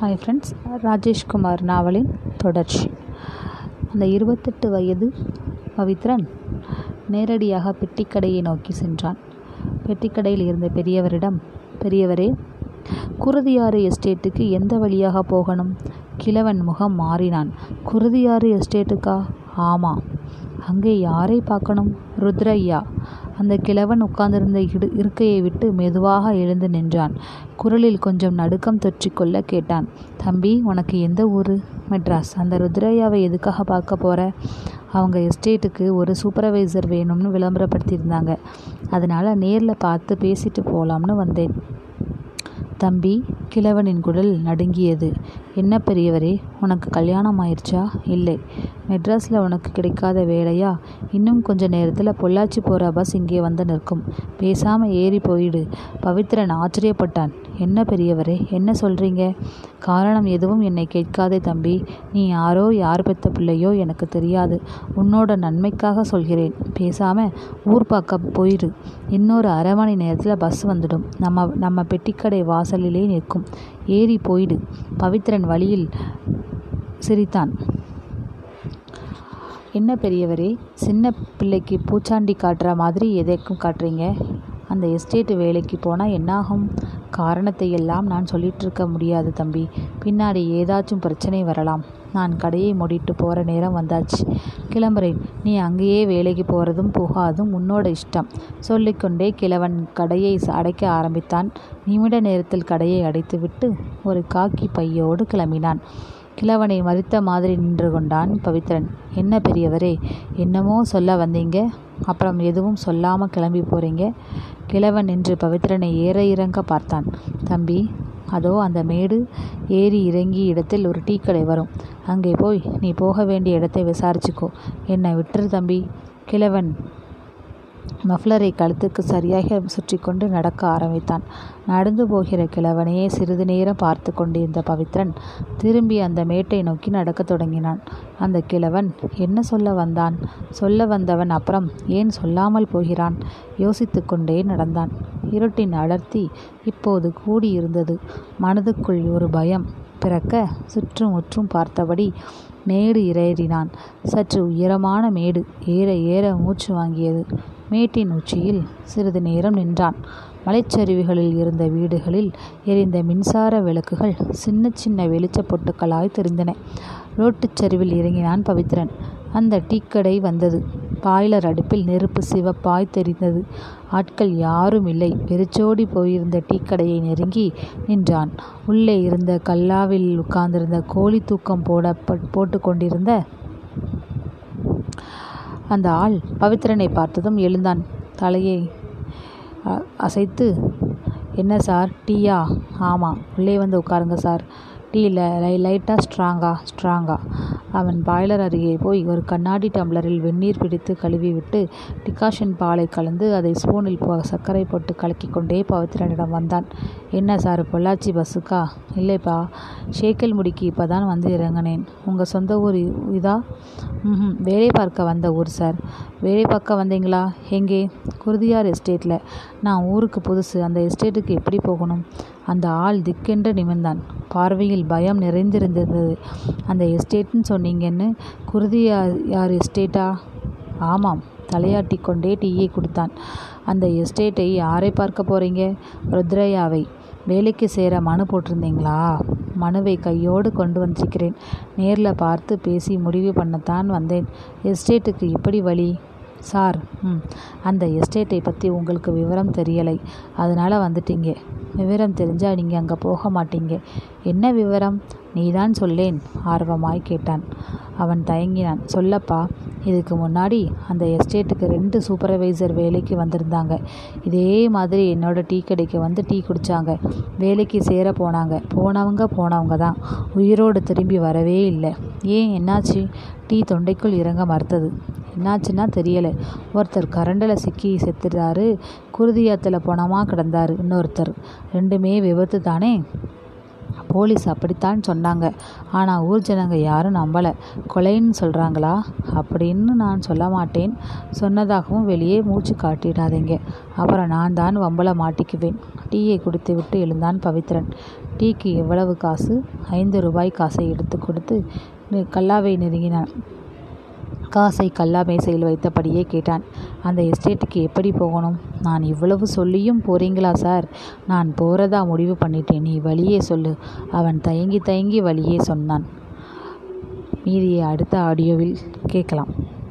hi friends Rajeshkumar நாவலின் தொடர்ச்சி அந்த இருபத்தெட்டு வயது பவித்ரன் நேரடியாக பெட்டிக்கடையை நோக்கி சென்றான் பெட்டிக்கடையில் இருந்த பெரியவரிடம் பெரியவரே குருதியாறு எஸ்டேட்டுக்கு எந்த வழியாக போகணும் கிழவன் முகம் மாறினான் குருதியாறு எஸ்டேட்டுக்கா ஆமாம் அங்கே யாரை பார்க்கணும் ருத்ரையா அந்த கிழவன் உட்கார்ந்திருந்த இடு இருக்கையை விட்டு மெதுவாக எழுந்து நின்றான் குரலில் கொஞ்சம் நடுக்கம் தொற்றிக்கொள்ள கேட்டான் தம்பி உனக்கு எந்த ஊர் மெட்ராஸ் அந்த ருத்ரையாவை எதுக்காக பார்க்க போகிற அவங்க எஸ்டேட்டுக்கு ஒரு சூப்பர்வைசர் வேணும்னு விளம்பரப்படுத்தியிருந்தாங்க அதனால் நேரில் பார்த்து பேசிட்டு போகலாம்னு வந்தேன் தம்பி கிழவனின் குரல் நடுங்கியது என்ன பெரியவரே உனக்கு கல்யாணம் ஆயிடுச்சா இல்லை மெட்ராஸில் உனக்கு கிடைக்காத வேலையா இன்னும் கொஞ்ச நேரத்தில் பொள்ளாச்சி போகிற பஸ் இங்கே வந்து நிற்கும் பேசாமல் ஏறி போயிடு பவித்ரன் ஆச்சரியப்பட்டான் என்ன பெரியவரே என்ன சொல்கிறீங்க காரணம் எதுவும் என்னை கேட்காதே தம்பி நீ யாரோ யார் பெத்த பிள்ளையோ எனக்கு தெரியாது உன்னோட நன்மைக்காக சொல்கிறேன் பேசாமல் ஊர் பார்க்க போயிடு இன்னொரு அரை மணி நேரத்தில் பஸ் வந்துடும் நம்ம நம்ம பெட்டிக்கடை வாசலிலே நிற்கும் ஏறி போயிடு பவித்ரன் வழியில் சிரித்தான் என்ன பெரியவரே சின்ன பிள்ளைக்கு பூச்சாண்டி காட்டுற மாதிரி எதைக்கும் காட்டுறீங்க அந்த எஸ்டேட்டு வேலைக்கு போனால் என்னாகும் காரணத்தை எல்லாம் நான் சொல்லிட்டு இருக்க முடியாது தம்பி பின்னாடி ஏதாச்சும் பிரச்சனை வரலாம் நான் கடையை மூடிட்டு போகிற நேரம் வந்தாச்சு கிளம்புறேன் நீ அங்கேயே வேலைக்கு போகிறதும் போகாதும் உன்னோட இஷ்டம் சொல்லிக்கொண்டே கிழவன் கடையை அடைக்க ஆரம்பித்தான் நிமிட நேரத்தில் கடையை அடைத்துவிட்டு ஒரு காக்கி பையோடு கிளம்பினான் கிழவனை மறித்த மாதிரி நின்று கொண்டான் பவித்ரன் என்ன பெரியவரே என்னமோ சொல்ல வந்தீங்க அப்புறம் எதுவும் சொல்லாமல் கிளம்பி போகிறீங்க கிழவன் நின்று பவித்ரனை ஏற இறங்க பார்த்தான் தம்பி அதோ அந்த மேடு ஏறி இறங்கி இடத்தில் ஒரு டீ கடை வரும் அங்கே போய் நீ போக வேண்டிய இடத்தை விசாரிச்சுக்கோ என்னை விட்டுரு தம்பி கிழவன் மஃப்ளரை கழுத்துக்கு சரியாக சுற்றி கொண்டு நடக்க ஆரம்பித்தான் நடந்து போகிற கிழவனையே சிறிது நேரம் பார்த்து கொண்டிருந்த பவித்ரன் திரும்பி அந்த மேட்டை நோக்கி நடக்கத் தொடங்கினான் அந்த கிழவன் என்ன சொல்ல வந்தான் சொல்ல வந்தவன் அப்புறம் ஏன் சொல்லாமல் போகிறான் யோசித்து கொண்டே நடந்தான் இருட்டின் அடர்த்தி இப்போது கூடியிருந்தது மனதுக்குள் ஒரு பயம் பிறக்க சுற்றும் முற்றும் பார்த்தபடி மேடு ஏறினான் சற்று உயரமான மேடு ஏற ஏற மூச்சு வாங்கியது மேட்டின் உச்சியில் சிறிது நேரம் நின்றான் மலைச்சரிவுகளில் இருந்த வீடுகளில் எரிந்த மின்சார விளக்குகள் சின்ன சின்ன வெளிச்சப் பொட்டுக்களாய் தெரிந்தன ரோட்டுச் சரிவில் இறங்கினான் பவித்ரன் அந்த டீக்கடை வந்தது பாய்லர் அடுப்பில் நெருப்பு சிவப்பாய் தெரிந்தது ஆட்கள் யாரும் இல்லை வெறிச்சோடி போயிருந்த டீக்கடையை நெருங்கி நின்றான் உள்ளே இருந்த கல்லாவில் உட்கார்ந்திருந்த கோழி தூக்கம் போட போட்டு கொண்டிருந்த அந்த ஆள் பவித்ரனை பார்த்ததும் எழுந்தான் தலையை அசைத்து என்ன சார் டீயா ஆமாம் உள்ளே வந்து உட்காருங்க சார் டீயில் லை லைட்டாக ஸ்ட்ராங்கா ஸ்ட்ராங்கா அவன் பாய்லர் அருகே போய் ஒரு கண்ணாடி டம்ளரில் வெந்நீர் பிடித்து கழுவி விட்டு டிகாஷன் பாலை கலந்து அதை ஸ்பூனில் போ சர்க்கரை போட்டு கலக்கி கொண்டே பவித்ரனிடம் வந்தான் என்ன சார் பொள்ளாச்சி பஸ்ஸுக்கா இல்லைப்பா ஷேக்கல் முடிக்கு இப்போ தான் வந்து இறங்கினேன் உங்கள் சொந்த ஊர் இதா ம் வேலை பார்க்க வந்த ஊர் சார் வேலை பார்க்க வந்தீங்களா எங்கே குருதியார் எஸ்டேட்டில் நான் ஊருக்கு புதுசு அந்த எஸ்டேட்டுக்கு எப்படி போகணும் அந்த ஆள் திக்கென்று நிமிர்ந்தான் பார்வையில் பயம் நிறைந்திருந்தது அந்த எஸ்டேட்னு சொன்னீங்கன்னு குருதியார் யார் எஸ்டேட்டா ஆமாம் தலையாட்டி கொண்டே டீயை கொடுத்தான் அந்த எஸ்டேட்டை யாரை பார்க்க போகிறீங்க ருத்ரையாவை வேலைக்கு சேர மனு போட்டிருந்தீங்களா மனுவை கையோடு கொண்டு வந்திருக்கிறேன் நேரில் பார்த்து பேசி முடிவு பண்ணத்தான் வந்தேன் எஸ்டேட்டுக்கு எப்படி வழி சார் ம் அந்த எஸ்டேட்டை பற்றி உங்களுக்கு விவரம் தெரியலை அதனால் வந்துட்டீங்க விவரம் தெரிஞ்சால் நீங்கள் அங்கே போக மாட்டீங்க என்ன விவரம் நீதான் சொல்லேன் ஆர்வமாய் கேட்டான் அவன் தயங்கினான் சொல்லப்பா இதுக்கு முன்னாடி அந்த எஸ்டேட்டுக்கு ரெண்டு சூப்பர்வைசர் வேலைக்கு வந்திருந்தாங்க இதே மாதிரி என்னோட டீ கடைக்கு வந்து டீ குடித்தாங்க வேலைக்கு சேர போனாங்க போனவங்க போனவங்க தான் உயிரோடு திரும்பி வரவே இல்லை ஏன் என்னாச்சு டீ தொண்டைக்குள் இறங்க மறுத்தது என்னாச்சுன்னா தெரியலை ஒருத்தர் கரண்டில் சிக்கி செத்துட்டாரு குருதியாத்தில் பணமாக கிடந்தார் இன்னொருத்தர் ரெண்டுமே விபத்து தானே போலீஸ் அப்படித்தான் சொன்னாங்க ஆனால் ஊர் ஜனங்க யாரும் நம்பலை கொலைன்னு சொல்கிறாங்களா அப்படின்னு நான் சொல்ல மாட்டேன் சொன்னதாகவும் வெளியே மூச்சு காட்டிடாதீங்க அப்புறம் நான் தான் வம்பல மாட்டிக்குவேன் டீயை குடித்து விட்டு எழுந்தான் பவித்ரன் டீக்கு எவ்வளவு காசு ஐந்து ரூபாய் காசை எடுத்து கொடுத்து கல்லாவை நெருங்கினான் காசை கல்லா மேசையில் வைத்தபடியே கேட்டான் அந்த எஸ்டேட்டுக்கு எப்படி போகணும் நான் இவ்வளவு சொல்லியும் போறீங்களா சார் நான் போறதா முடிவு பண்ணிட்டேன் நீ வழியே சொல்லு அவன் தயங்கி தயங்கி வழியே சொன்னான் மீதியை அடுத்த ஆடியோவில் கேட்கலாம்